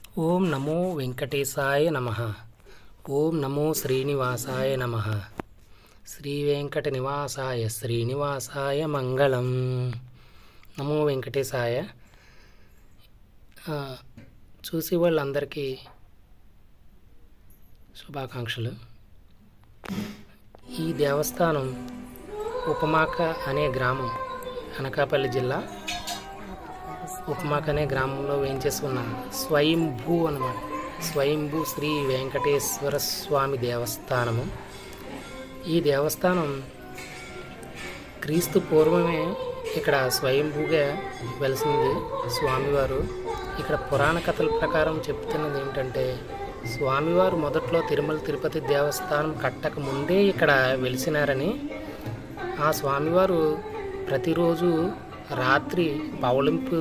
ఓం నమో వెంకటేశాయ నమ ఓం నమో శ్రీనివాసాయ నమ శ్రీ వెంకట నివాసాయ శ్రీనివాసాయ మంగళం నమో వెంకటేశాయ ఆ, చూసి వాళ్ళందరికీ శుభాకాంక్షలు ఈ దేవస్థానం ఉపమాక అనే గ్రామం అనకాపల్లి జిల్లా ఉపమాక్ అనే గ్రామంలో వేయించేసి ఉన్న స్వయంభూ అన్నమాట స్వయంభూ శ్రీ వెంకటేశ్వర స్వామి దేవస్థానము ఈ దేవస్థానం క్రీస్తు పూర్వమే ఇక్కడ స్వయంభూగా వెలిసింది స్వామివారు ఇక్కడ పురాణ కథల ప్రకారం చెప్తున్నది ఏంటంటే స్వామివారు మొదట్లో తిరుమల తిరుపతి దేవస్థానం కట్టక ముందే ఇక్కడ వెలిసినారని ఆ స్వామివారు ప్రతిరోజు రాత్రి పవళింపు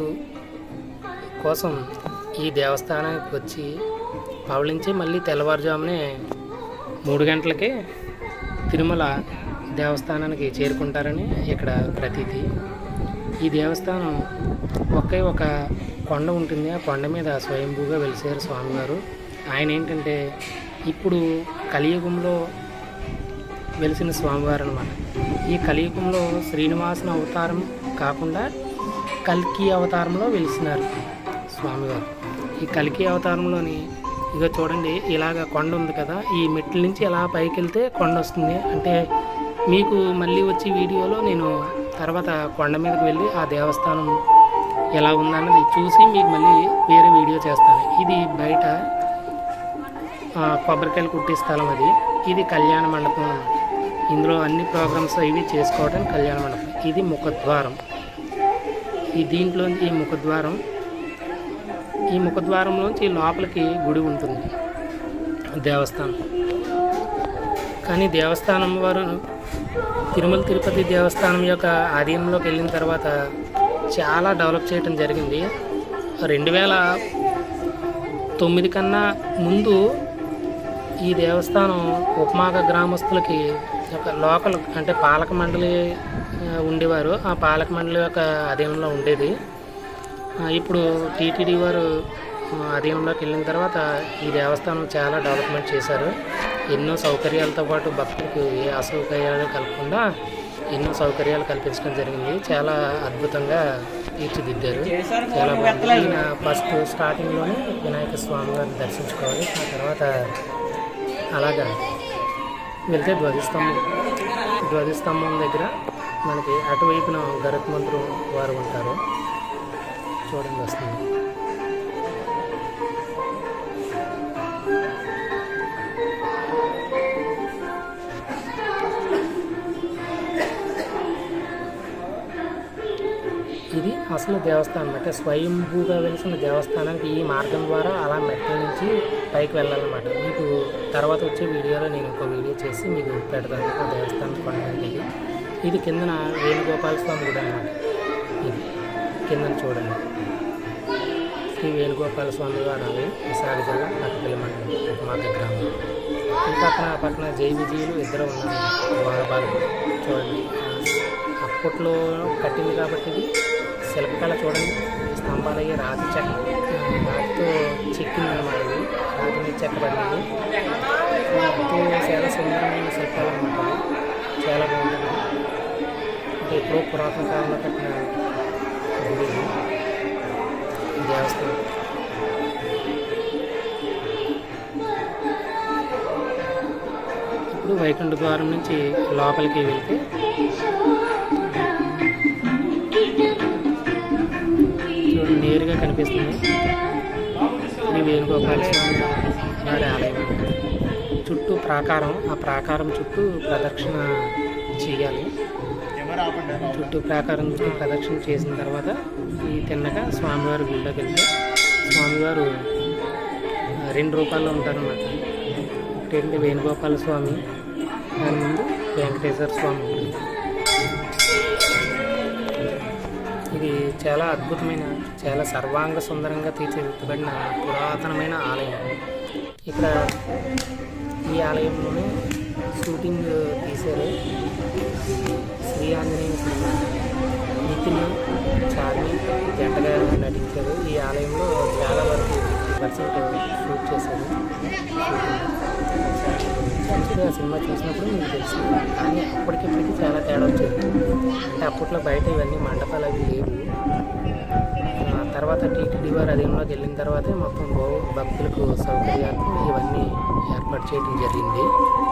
కోసం ఈ దేవస్థానానికి వచ్చి పవళించి మళ్ళీ తెల్లవారుజామునే మూడు గంటలకే తిరుమల దేవస్థానానికి చేరుకుంటారని ఇక్కడ ప్రతీతి ఈ దేవస్థానం ఒకే ఒక కొండ ఉంటుంది ఆ కొండ మీద స్వయంభూగా వెలిసారు స్వామివారు ఆయన ఏంటంటే ఇప్పుడు కలియుగంలో వెలిసిన స్వామివారు అనమాట ఈ కలియుగంలో శ్రీనివాసన అవతారం కాకుండా కల్కి అవతారంలో వెలిసినారు స్వామివారు ఈ కల్కి అవతారంలోని ఇక చూడండి ఇలాగ కొండ ఉంది కదా ఈ మెట్ల నుంచి ఇలా పైకి వెళ్తే కొండ వస్తుంది అంటే మీకు మళ్ళీ వచ్చి వీడియోలో నేను తర్వాత కొండ మీదకి వెళ్ళి ఆ దేవస్థానం ఎలా ఉందన్నది చూసి మీకు మళ్ళీ వేరే వీడియో చేస్తాను ఇది బయట ఆ, కొబ్బరికాయలు కుట్టే స్థలం అది ఇది కళ్యాణ మండపం అన్నమాట. ఇందులో అన్ని ప్రోగ్రామ్స్ ఇవి చేసుకోవడానికి కళ్యాణ మండపం ఇది ముఖద్వారం ఈ దీంట్లో ఈ ముఖద్వారం ఈ ముఖద్వారంలోంచి లోపలికి గుడి ఉంటుంది దేవస్థానం కానీ దేవస్థానం వారు తిరుమల తిరుపతి దేవస్థానం యొక్క ఆధీనంలోకి వెళ్ళిన తర్వాత చాలా డెవలప్ చేయడం జరిగింది రెండు వేల తొమ్మిది కన్నా ముందు ఈ దేవస్థానం ఉపమాక గ్రామస్తులకి ఒక లోకల్ అంటే పాలక మండలి ఆ, ఉండేవారు ఆ పాలక మండలి యొక్క అధీనంలో ఉండేది ఆ, ఇప్పుడు టీటీడీ వారు ఆ, అధీనంలోకి వెళ్ళిన తర్వాత ఈ దేవస్థానం చాలా డెవలప్మెంట్ చేశారు ఎన్నో సౌకర్యాలతో పాటు భక్తులకు ఏ అసౌకర్యాలు కలగకుండా ఎన్నో సౌకర్యాలు కల్పించడం జరిగింది చాలా అద్భుతంగా తీర్చిదిద్దారు చాలా బాగుంది ఈయన ఫస్ట్ స్టార్టింగ్లోనే వినాయక స్వామి వారిని దర్శించుకోవాలి ఆ తర్వాత అలాగా వెళ్తే ధ్వజస్తంభం ధ్వజస్తంభం దగ్గర మనకి అటువైపున గరుత్మంతుడు వారు ఉంటారు చూడండి వస్తుంది ఇది అసలు దేవస్థానం అంటే స్వయంభూగా వెలిసిన దేవస్థానానికి ఈ మార్గం ద్వారా అలా మెట్ల నుంచి పైకి వెళ్ళాలన్నమాట మీకు తర్వాత వచ్చే వీడియోలో నేను ఇంకో వీడియో చేసి మీకు పెడతాను ఆ దేవస్థానం కొండకి ఇది కిందన వేణుగోపాల స్వామి గుడి అన్నమాట ఇది కిందన చూడండి శ్రీ వేణుగోపాల స్వామి వారు ఆలయం విశాఖ జిల్లా నక్కపల్లి మండలం ఉపమాక గ్రామం ఈ పక్కన ఆ పక్కన జై విజయులు ఇద్దరు ఉన్నారు బాలబాలు చూడండి అప్పట్లో కట్టింది కాబట్టి ఇది శిల్పకళ చూడండి స్తంభాలయ్యి రాతి చెక్క రాతితో చెక్కింది అనమాట ఇది రాతి మీద చెక్కబడింది ఎంతో చాలా సుందరమైన శిల్పాలు అనమాట చాలా బాగుంటుంది అంటే ఎప్పుడో పురాతన కాలంలో కట్టిన గుడి ఇది. ఈ దేవస్థానం ఇప్పుడు వైకుంఠ ద్వారం నుంచి లోపలికి వెళ్తే చూడండి నేరుగా కనిపిస్తుంది శ్రీ వేణుగోపాల స్వామి వారి ఆలయం చుట్టూ ప్రాకారం ఆ ప్రాకారం చుట్టూ ప్రదక్షిణ చేయాలి చుట్టూ ప్రాకారం చుట్టూ ప్రదక్షిణ చేసిన తర్వాత ఈ తిన్నగా స్వామివారి గుళ్ళోకి వెళ్తే స్వామివారు ఆ, రెండు రూపాయలు ఉంటారన్నమాట ఒకటి వేణుగోపాల స్వామి దాని ముందు వెంకటేశ్వర స్వామి ఉంటుంది. ఇది చాలా అద్భుతమైన చాలా సర్వాంగ సుందరంగా తీర్చిదిద్దబడిన పురాతనమైన ఆలయం ఇక్కడ ఈ ఆలయంలోనే షూటింగ్ తీశారు శ్రీ ఆంజనేయ సినిమా నితిన్ చార్మి జంటగా నటించారు ఈ ఆలయంలో చాలా వరకు పర్సెంట్ షూట్ చేశారు యాక్చువల్గా ఆ సినిమా చూసినప్పుడు మీకు తెలుస్తుంది కానీ అప్పటికిప్పటికి చాలా తేడా వచ్చింది అంటే అప్పట్లో బయట ఇవన్నీ మండపాలు అవి లేవు ఆ తర్వాత టీటీడీ వారు అధీనంలోకి వెళ్ళిన తర్వాతే మొత్తం గో భక్తులకు సౌకర్యార్థం ఇవన్నీ ఏర్పాటు చేయడం జరిగింది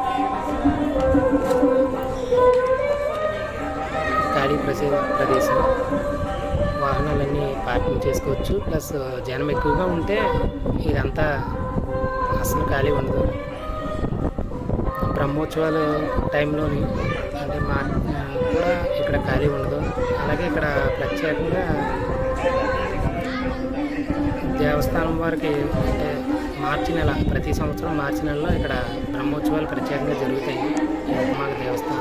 ఖాళీ ప్రసే ప్రదేశం వాహనాలన్నీ పార్కింగ్ చేసుకోవచ్చు ప్లస్ జనం ఎక్కువగా ఉంటే ఇదంతా అసలు ఖాళీ ఉండదు బ్రహ్మోత్సవాల టైంలోని అంటే మా కూడా ఇక్కడ ఖాళీ ఉండదు అలాగే ఇక్కడ ప్రత్యేకంగా దేవస్థానం వారికి అంటే మార్చి నెల ప్రతి సంవత్సరం మార్చి నెలలో ఇక్కడ బ్రహ్మోత్సవాలు ప్రత్యేకంగా జరుగుతాయి ఈ ఉప్మాగ దేవస్థానం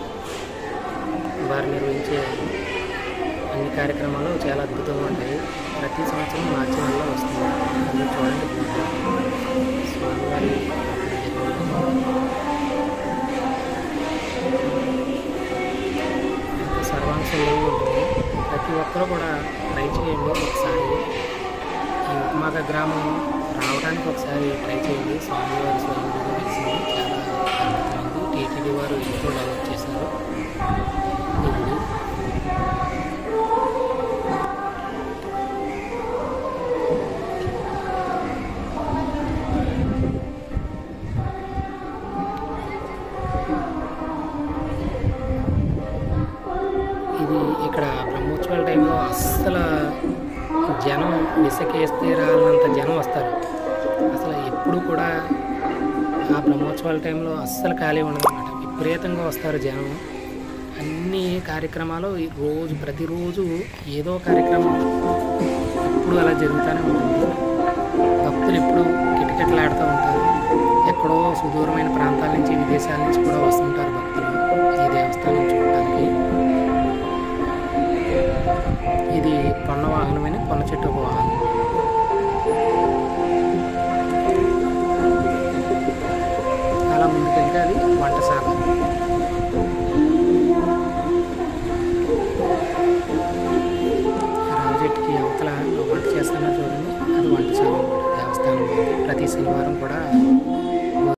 వారు నిర్వహించే అన్ని కార్యక్రమాలు చాలా అద్భుతంగా ఉంటాయి ప్రతి సంవత్సరం మార్చి నెలలో వస్తుంది అందరూ చూడండి స్వామివారి సర్వాంశంలో ఉంటుంది ప్రతి ఒక్కరూ కూడా ట్రై చేయండి ఒకసారి ఈ ఉప్మాక గ్రామం రావడానికి ఒకసారి ట్రై చేయండి స్వామివారి స్వయం వెలిసింది చాలా అద్భుతమైంది టీటీడీ వారు ఎంతో డెవలప్ చేశారు ఈ గుడి ఇది ఇక్కడ బ్రహ్మోత్సవాల టైంలో అస్సలు జనం విసకేస్తే రాలంత జనం వస్తారు అసలు ఎప్పుడు కూడా ఆ బ్రహ్మోత్సవాల టైంలో అస్సలు ఖాళీ ఉండదు అనమాట విపరీతంగా వస్తారు జనం అన్ని కార్యక్రమాలు ఈ రోజు ప్రతిరోజు ఏదో కార్యక్రమం ఎప్పుడు అలా జరుగుతూనే ఉంటుంది భక్తులు ఎప్పుడు కిటకిటలాడుతూ ఉంటారు ఎక్కడో సుదూరమైన ప్రాంతాల నుంచి విదేశాల నుంచి కూడా వస్తుంటారు భక్తులు ఈ దేవస్థానం చూడటానికి ఇది పొన్న వాహనమైన పొన్న చెట్టు ఒక వాహనం అలా ముందుకెళ్తే అది వంటశాల రామచెట్టుకి అవతల వంట చేస్తున్నా చూడండి అది వంటశాల అన్నమాట. దేవస్థానం ప్రతి శనివారం కూడా